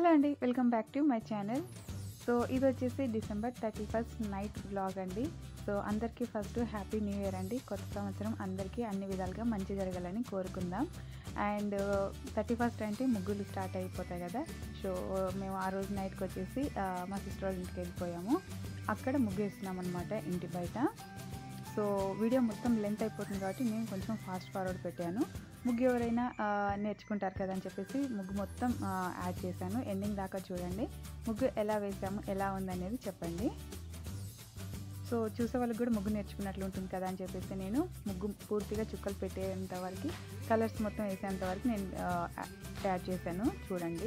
Hello అండి welcome back to my channel so ఇది వచ్చేసి December thirty first night blog అండి సో అందరికీ ఫస్ట్ హ్యాపీ న్యూ ఇయర్ అండి కొత్త సంవత్సరం అందరికీ అన్ని విధాలుగా మంచి జరగాలని కోరుకుందాం అండ్ థర్టీ ఫస్ట్ అంటే ముగ్గులు స్టార్ట్ అయిపోతాయి కదా సో మేము ఆ రోజు నైట్కి వచ్చేసి ఆ, మా సిస్టర్ వాళ్ళ ఇంటికి వెళ్ళిపోయాము అక్కడ ముగ్గు వేస్తున్నాం అనమాట ఇంటి బయట సో వీడియో మొత్తం లెంత్ అయిపోతుంది కాబట్టి నేను కొంచెం ఫాస్ట్ ఫార్వర్డ్ పెట్టాను ముగ్గు ఎవరైనా ఆ, నేర్చుకుంటారు కదా అని చెప్పేసి ముగ్గు మొత్తం ఆ, యాడ్ చేశాను ఎండింగ్ దాకా చూడండి ముగ్గు ఎలా వేసాము ఎలా ఉందనేది చెప్పండి సో చూసే వాళ్ళకి కూడా ముగ్గు నేర్చుకున్నట్లు ఉంటుంది కదా అని చెప్పేసి నేను ముగ్గు పూర్తిగా చుక్కలు పెట్టేంత వరకు కలర్స్ మొత్తం వేసేంత వరకు నేను ఆ, యాడ్ చేశాను చూడండి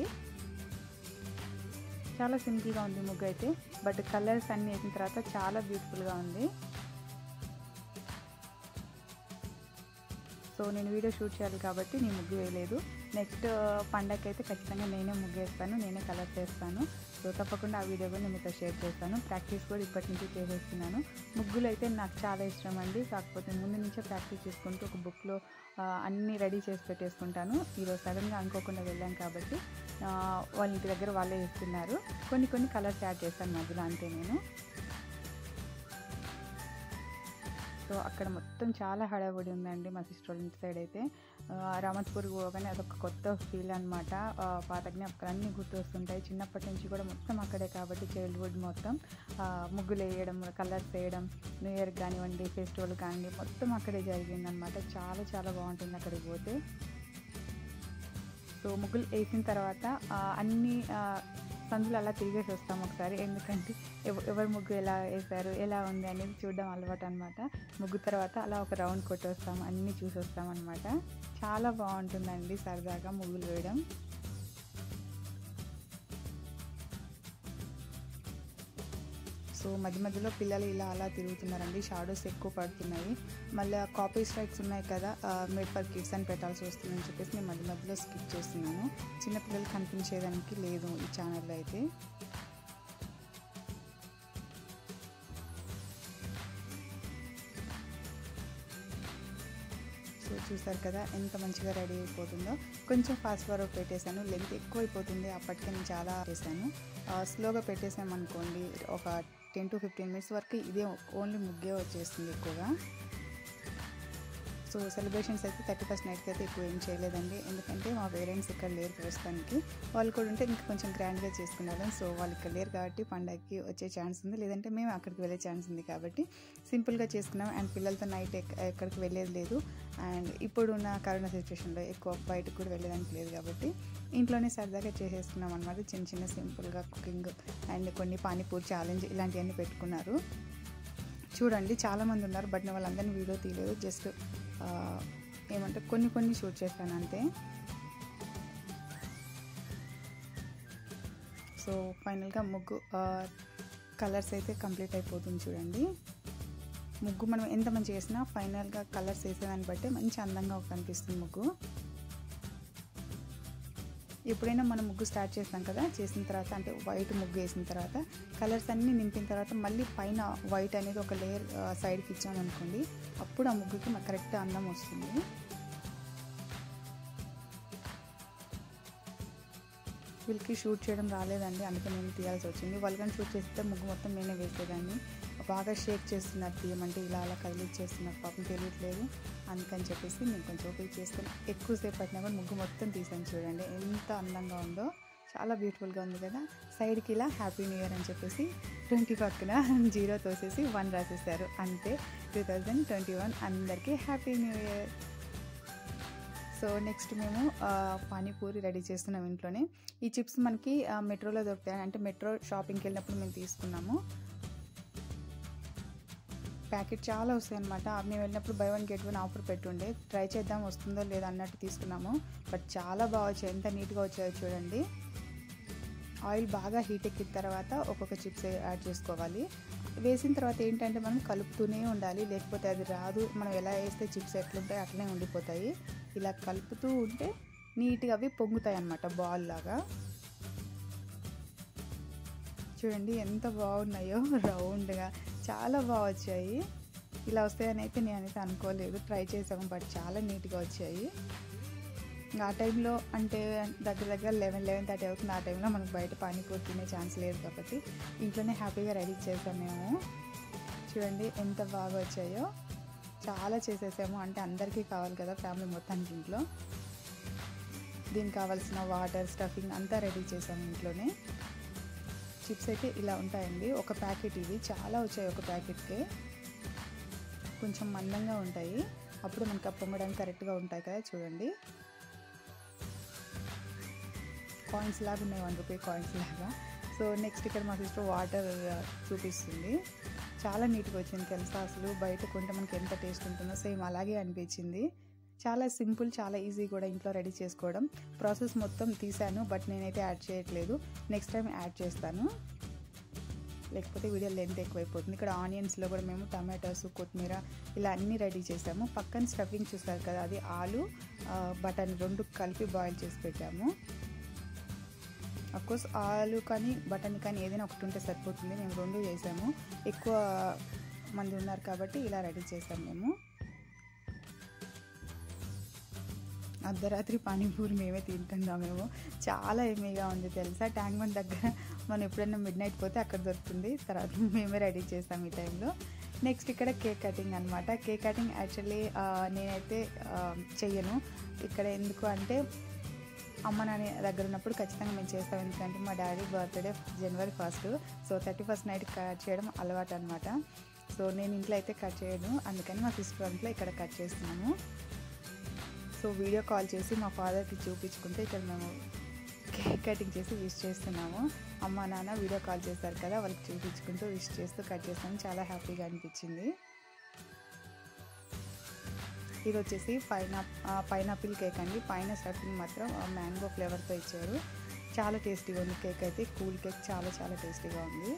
చాలా సింపుల్గా ఉంది ముగ్గు అయితే బట్ కలర్స్ అన్నీ వేసిన తర్వాత చాలా బ్యూటిఫుల్గా ఉంది సో నేను వీడియో షూట్ చేయాలి కాబట్టి నేను ముగ్గు వేయలేదు నెక్స్ట్ పండగకి అయితే ఖచ్చితంగా నేనే ముగ్గు వేస్తాను నేనే కలర్స్ వేస్తాను సో తప్పకుండా ఆ వీడియో కూడా నేను మీతో షేర్ చేస్తాను ప్రాక్టీస్ కూడా ఇప్పటి నుంచి చేసేస్తున్నాను ముగ్గులు అయితే నాకు చాలా ఇష్టం అండి కాకపోతే ముందు నుంచే ప్రాక్టీస్ చేసుకుంటూ ఒక బుక్లో అన్నీ రెడీ చేసి పెట్టేసుకుంటాను ఈరోజు సడన్గా అనుకోకుండా వెళ్ళాం కాబట్టి ఆ, వాళ్ళ ఇంటి దగ్గర వాళ్ళే ఇస్తున్నారు కొన్ని కొన్ని కలర్స్ యాడ్ చేస్తాను మధ్యలో అంతే నేను సో అక్కడ మొత్తం చాలా హడావుడి ఉందండి మా సిస్టర్ వాళ్ళ ఇంటి సైడ్ అయితే ఆ, రామత్పూర్ పోగానే అదొక కొత్త ఫీల్ అనమాట పాత జ్ఞాపకాలు అన్నీ గుర్తొస్తుంటాయి చిన్నప్పటి నుంచి కూడా మొత్తం అక్కడే కాబట్టి చైల్డ్హుడ్ మొత్తం ఆ, ముగ్గులు వేయడం కలర్స్ వేయడం న్యూ ఇయర్ కానివ్వండి ఫెస్టివల్ కానివ్వండి మొత్తం అక్కడే జరిగిందనమాట చాలా చాలా బాగుంటుంది అక్కడికి పోతే సో ముగ్గులు వేసిన తర్వాత ఆ, అన్ని ఆ, సందులు అలా తిరిగేసి వస్తాం ఒకసారి ఎందుకంటే ఎవ- ఎవరు ముగ్గు ఎలా వేశారు ఎలా ఉంది అనేది చూడడం అలవాటు అనమాట ముగ్గు తర్వాత అలా ఒక రౌండ్ కొట్టి వస్తాం అన్నీ చూసి వస్తాం అనమాట చాలా బాగుంటుందండి సరదాగా ముగ్గులు వేయడం సో మధ్య మధ్యలో పిల్లలు ఇలా అలా తిరుగుతున్నారండి షాడోస్ ఎక్కువ పడుతున్నాయి మళ్ళీ కాపీ స్ట్రైక్స్ ఉన్నాయి కదా మేడ్ ఫర్ కిడ్స్ అని పెట్టాల్సి వస్తుందని చెప్పేసి నేను మధ్య మధ్యలో స్కిప్ చేస్తున్నాను చిన్నపిల్లలు కనిపించేదానికి లేదు ఈ ఛానల్లో అయితే సో చూసారు కదా ఎంత మంచిగా రెడీ అయిపోతుందో కొంచెం ఫాస్ట్ ఫార్వర్డ్ పెట్టేశాను లెంత్ ఎక్కువ అయిపోతుంది అప్పటికే నేను చాలా చేశాను స్లోగా పెట్టేసాం అనుకోండి ఒక టెన్ టు ఫిఫ్టీన్ మినిట్స్ వరకు ఇదే ఓన్లీ ముగ్గే వచ్చేస్తుంది ఎక్కువగా సో సెలబ్రేషన్స్ అయితే థర్టీ ఫస్ట్ నైట్కి అయితే ఎక్కువ ఏం చేయలేదండి ఎందుకంటే మా పేరెంట్స్ ఇక్కడ లేరు ప్రస్తుతానికి వాళ్ళు కూడా ఉంటే ఇంకా కొంచెం గ్రాండ్గా చేసుకున్నారు సో వాళ్ళు ఇక్కడ లేరు కాబట్టి పండగకి వచ్చే ఛాన్స్ ఉంది లేదంటే మేము అక్కడికి వెళ్ళే ఛాన్స్ ఉంది కాబట్టి సింపుల్గా చేసుకున్నాం అండ్ పిల్లలతో నైట్ ఎక్కడికి వెళ్ళేది లేదు అండ్ ఇప్పుడున్న కరోనా సిచ్యువేషన్లో ఎక్కువ బయటకు కూడా వెళ్ళేదానికి లేదు కాబట్టి ఇంట్లోనే సరదాగా చేసేసుకున్నాం అనమాట చిన్న చిన్న సింపుల్గా కుకింగ్ అండ్ కొన్ని పానీపూరి ఛాలెంజ్ ఇలాంటివన్నీ పెట్టుకున్నారు చూడండి చాలామంది ఉన్నారు బట్ నేను వాళ్ళందరినీ వీడియో తీయలేదు జస్ట్ ఏమంటే కొన్ని కొన్ని షూట్ చేశాను అంతే సో ఫైనల్గా ముగ్గు కలర్స్ అయితే కంప్లీట్ అయిపోతుంది చూడండి ముగ్గు మనం ఎంత మంచి చేసినా ఫైనల్గా కలర్స్ వేసేదాన్ని బట్టి మంచి అందంగా కనిపిస్తుంది ముగ్గు ఎప్పుడైనా మనం ముగ్గు స్టార్ట్ చేస్తాం కదా చేసిన తర్వాత అంటే వైట్ ముగ్గు వేసిన తర్వాత కలర్స్ అన్నీ నింపిన తర్వాత మళ్ళీ పైన వైట్ అనేది ఒక లేయర్ సైడ్కి ఇచ్చామనుకోండి అప్పుడు ఆ ముగ్గుకి మాకు కరెక్ట్ అందం వస్తుంది వీళ్ళకి షూట్ చేయడం రాలేదండి అందుకే నేను తీయాల్సి వచ్చింది వాళ్ళు కానీ షూట్ చేస్తే ముగ్గు మొత్తం నేనే వేసేదాన్ని బాగా షేక్ చేస్తున్నారు తీయమంటే ఇలా అలా కదిలిచ్చేస్తున్నారు పాపం తెలియట్లేదు అందుకని చెప్పేసి నేను కొంచెం ఓపిక చేసుకొని ఎక్కువసేపు పట్టినా కూడా ముగ్గు మొత్తం తీసాను చూడండి ఎంత అందంగా ఉందో చాలా బ్యూటిఫుల్గా ఉంది కదా సైడ్కి ఇలా హ్యాపీ న్యూ ఇయర్ అని చెప్పేసి ట్వంటీ పక్కన జీరో తోసేసి వన్ రాసేసారు అంతే టూ థౌజండ్ ట్వంటీ వన్ అందరికీ happy new year so next మేము ఆ, పానీపూరి రెడీ చేస్తున్నాం ఇంట్లోనే ఈ చిప్స్ మనకి ఆ, మెట్రోలో దొరుకుతాయి అంటే మెట్రో షాపింగ్కి వెళ్ళినప్పుడు మేము తీసుకున్నాము ప్యాకెట్ చాలా వస్తాయి అనమాట మేము వెళ్ళినప్పుడు buy one get one offer పెట్టుండే ట్రై చేద్దాం వస్తుందో లేదో అన్నట్టు తీసుకున్నాము బట్ చాలా బాగా వచ్చాయి ఎంత నీట్గా వచ్చాయో చూడండి ఆయిల్ బాగా హీట్ ఎక్కిన తర్వాత ఒక్కొక్క చిప్స్ యాడ్ చేసుకోవాలి వేసిన తర్వాత ఏంటంటే మనం కలుపుతూనే ఉండాలి లేకపోతే అది రాదు మనం ఎలా వేస్తే చిప్స్ ఎట్లుంటాయి అట్లనే ఉండిపోతాయి ఇలా కలుపుతూ ఉంటే నీట్గా అవి పొంగుతాయి అన్నమాట బాల్ లాగా చూడండి ఎంత బాగున్నాయో రౌండ్గా చాలా బాగా వచ్చాయి ఇలా వస్తాయని అయితే నేనైతే అనుకోలేదు ట్రై చేసాము బట్ చాలా నీట్గా వచ్చాయి ఇంకా ఆ టైంలో అంటే దగ్గర దగ్గర లెవెన్ లెవెన్ థర్టీ అవుతుంది ఆ టైంలో మనకు బయట పానీపూరి తినే ఛాన్స్ లేదు కాబట్టి ఇంట్లోనే హ్యాపీగా రెడీ చేసాం మేము చూడండి ఎంత బాగా వచ్చాయో చాలా చేసేసాము అంటే అందరికీ కావాలి కదా ఫ్యామిలీ మొత్తానికి ఇంట్లో దీనికి కావాల్సిన వాటర్ స్టఫింగ్ అంతా రెడీ చేసాము ఇంట్లోనే చిప్స్ అయితే ఇలా ఉంటాయండి ఒక ప్యాకెట్ ఇవి చాలా వచ్చాయి ఒక ప్యాకెట్కే కొంచెం మందంగా ఉంటాయి అప్పుడు మనకి పొంగడానికి కరెక్ట్గా ఉంటాయి కదా చూడండి కాయిన్స్ లాగా ఉన్నాయి వన్ రూపీ కాయిన్స్ లాగా సో నెక్స్ట్ ఇక్కడ మా సిస్టర్ వాటర్ చూపిస్తుంది చాలా నీట్గా వచ్చింది తెలుసా అసలు బయట కొంటే మనకి ఎంత టేస్ట్ ఉంటుందో సేమ్ అలాగే అనిపించింది చాలా సింపుల్ చాలా ఈజీ కూడా ఇంట్లో రెడీ చేసుకోవడం ప్రాసెస్ మొత్తం తీసాను బట్ నేనైతే యాడ్ చేయట్లేదు నెక్స్ట్ టైం యాడ్ చేస్తాను లేకపోతే వీడియో లెంత్ ఎక్కువైపోతుంది ఇక్కడ ఆనియన్స్లో కూడా మేము టమాటోస్ కొత్తిమీర ఇలా అన్నీ రెడీ చేసాము పక్కన స్టఫింగ్ చూస్తారు కదా అది ఆలు బటన్ రెండు కలిపి బాయిల్ చేసి పెట్టాము అఫ్కోర్స్ ఆలు కానీ బటన్ కానీ ఏదైనా ఒకటి ఉంటే సరిపోతుంది మేము రెండు చేసాము ఎక్కువ మంది ఉన్నారు కాబట్టి ఇలా రెడీ చేసాము మేము అర్ధరాత్రి పానీపూరి మేమే తింటున్నాం మేము చాలా ఎమ్మీగా ఉంది తెలుసా ట్యాంక్ బండ్ దగ్గర మనం ఎప్పుడైనా మిడ్ నైట్ పోతే అక్కడ దొరుకుతుంది తర్వాత మేమే రెడీ చేస్తాం ఈ టైంలో నెక్స్ట్ ఇక్కడ కేక్ కటింగ్ అనమాట కేక్ కటింగ్ యాక్చువల్లీ నేనైతే చెయ్యను ఇక్కడ ఎందుకు అంటే అమ్మ నాన్న దగ్గర ఉన్నప్పుడు ఖచ్చితంగా మేము చేస్తాం ఎందుకంటే మా డాడీ బర్త్డే జనవరి first so thirty first night cut చేయడం అలవాటు అనమాట సో నేను ఇంట్లో అయితే కట్ చేయను అందుకని మా సిస్టర్ ఇంట్లో ఇక్కడ కట్ చేస్తున్నాము సో వీడియో కాల్ చేసి మా ఫాదర్కి చూపించుకుంటే ఇక్కడ మేము కేక్ కటింగ్ చేసి విష్ చేస్తున్నాము అమ్మ నాన్న వీడియో కాల్ చేస్తారు కదా వాళ్ళకి చూపించుకుంటూ విష్ చేస్తూ కట్ చేస్తాము చాలా హ్యాపీగా అనిపించింది ఇది వచ్చేసి పైనా పైనాపిల్ కేక్ అండి పైన స్టఫింగ్ మాత్రం మ్యాంగో ఫ్లేవర్తో ఇచ్చారు చాలా టేస్టీగా ఉంది కేక్ అయితే కూల్ కేక్ చాలా చాలా టేస్టీగా ఉంది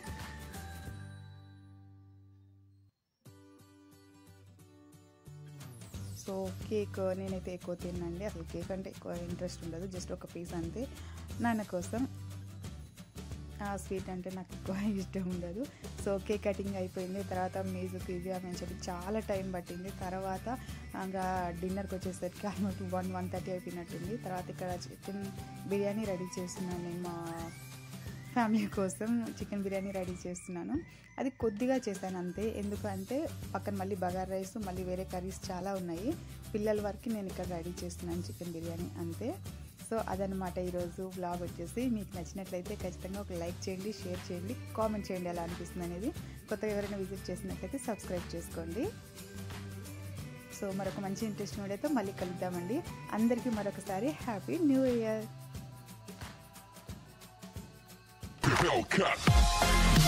సో కేక్ నేనైతే ఎక్కువ తినండి అసలు కేక్ అంటే ఎక్కువ ఇంట్రెస్ట్ ఉండదు జస్ట్ ఒక పీస్ అంతే నాన్న కోసం స్వీట్ అంటే నాకు ఎక్కువ ఇష్టం ఉండదు సో కేక్ కటింగ్ అయిపోయింది తర్వాత మ్యూజిక్ ఇది అని చెప్పి చాలా టైం పట్టింది తర్వాత ఇంకా డిన్నర్కి వచ్చేసరికి ఆల్మోస్ట్ వన్ వన్ థర్టీ అయిపోయినట్టుంది తర్వాత ఇక్కడ చికెన్ బిర్యానీ రెడీ చేస్తున్నాను నేను మా ఫ్యామిలీ కోసం చికెన్ బిర్యానీ రెడీ చేస్తున్నాను అది కొద్దిగా చేశాను అంతే ఎందుకంటే పక్కన మళ్ళీ బగార్ రైస్ మళ్ళీ వేరే కర్రీస్ చాలా ఉన్నాయి పిల్లల వరకు నేను ఇక్కడ రెడీ చేస్తున్నాను చికెన్ బిర్యానీ అంతే సో అదనమాట ఈరోజు వ్లాగ్ వచ్చేసి మీకు నచ్చినట్లయితే ఖచ్చితంగా ఒక లైక్ చేయండి షేర్ చేయండి కామెంట్ చేయండి ఎలా అనిపిస్తుంది అనేది కొత్తగా ఎవరైనా విజిట్ చేసినట్లయితే సబ్స్క్రైబ్ చేసుకోండి సో మరొక మంచి ఇంట్రెస్ట్ వీడియోతో మళ్ళీ కలుద్దామండి అందరికీ మరొకసారి హ్యాపీ న్యూ ఇయర్ Hellcat.